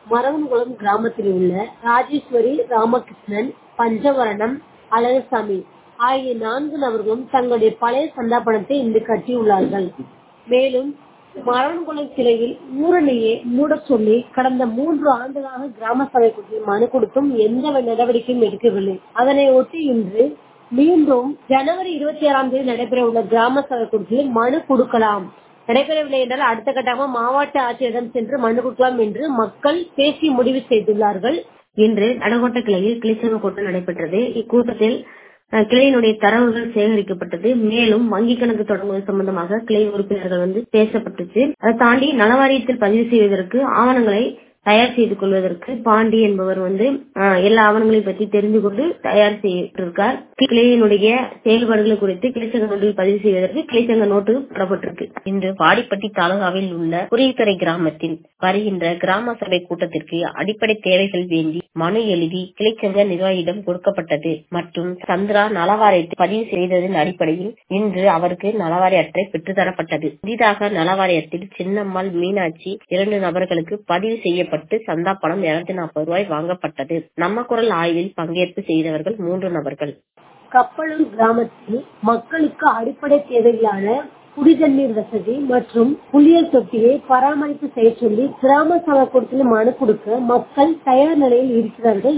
மரவன்குளம் கிராமத்தில் உள்ள ராஜேஸ்வரி ராமகிருஷ்ணன் பஞ்சவரணம் அழகசாமி ஆகிய நான்கு நபர்களும் தங்களுடைய பழைய சந்தா பணத்தை இன்று கட்டியுள்ளார்கள் மேலும் மரவன்குளம் கிளையில் ஊரணியை மூடச் சொல்லி கடந்த மூன்று ஆண்டுகளாக கிராம சபை கூட்டத்தில் மனு கொடுத்தும் எந்த நடவடிக்கையும் எடுக்கவில்லை அதனை ஒட்டி இன்று மீண்டும் ஜனவரி இருபத்தி ஆறாம் தேதி நடைபெற உள்ள கிராம சபை கூட்டத்தில் மனு கொடுக்கலாம் நடைபெறவில்லை என்றால் அடுத்த கட்டமாக மாவட்ட ஆட்சியரிடம் சென்று மனு கொடுக்கலாம் என்று மக்கள் பேசி முடிவு செய்துள்ளார்கள் இன்று நடுகோட்ட கிளையில் கிளைச்சங்க கூட்டம் நடைபெற்றது இக்கூட்டத்தில் அஹ், கிளையினுடைய தரவுகள் சேகரிக்கப்பட்டது மேலும் வங்கி கணக்கு தொடங்குவது சம்பந்தமாக கிளை உறுப்பினர்கள் வந்து பேசப்பட்டுச்சு அதை தாண்டி நலவாரியத்தில் பதிவு செய்வதற்கு ஆவணங்களை தயார் செய்து கொள்வதற்கு பாண்டி என்பவர் வந்து அஹ், எல்லா ஆவணங்களையும் பற்றி தெரிந்து கொண்டு தயார் செய்திருக்கார் கிளையினுடைய செயல்பாடுகளை குறித்து கிளைச்சங்க நோட்டில் பதிவு செய்வதற்கு கிளைச்சங்க நோட்டு போடப்பட்டிருக்கு இன்று வாடிப்பட்டி தாலுகாவில் உள்ள குருவிக்கரை கிராமத்தில் வருகின்ற கிராம சபை கூட்டத்திற்கு அடிப்படை தேவைகள் வேண்டி மனு எழுதி கிளைச்சங்க நிர்வாகியிடம் கொடுக்கப்பட்டது மற்றும் சந்திரா நலவாரியத்தை பதிவு செய்ததன் அடிப்படையில் இன்று அவருக்கு நலவாரிய அட்டை பெற்றுத்தரப்பட்டது புதிதாக நலவாரியத்தில் சின்னம்மாள் மீனாட்சி இரண்டு நபர்களுக்கு பதிவு செய்யப்பட்டு சந்தா பணம் இருநூத்தி நாற்பது ரூபாய் வாங்கப்பட்டது நம்ம குரல் ஆய்வில் பங்கேற்பு செய்தவர்கள் மூன்று நபர்கள் கப்பலூர் கிராமத்தில் மக்களுக்கு அடிப்படை தேவைகளான குடிதண்ணீர் வசதி மற்றும் குளியல் தொட்டியை பராமரிப்பு செய்ய சொல்லி கிராம சபை கூட்டத்தில் மனு கொடுக்க மக்கள் தயார் நிலையில் இருக்கிறார்கள்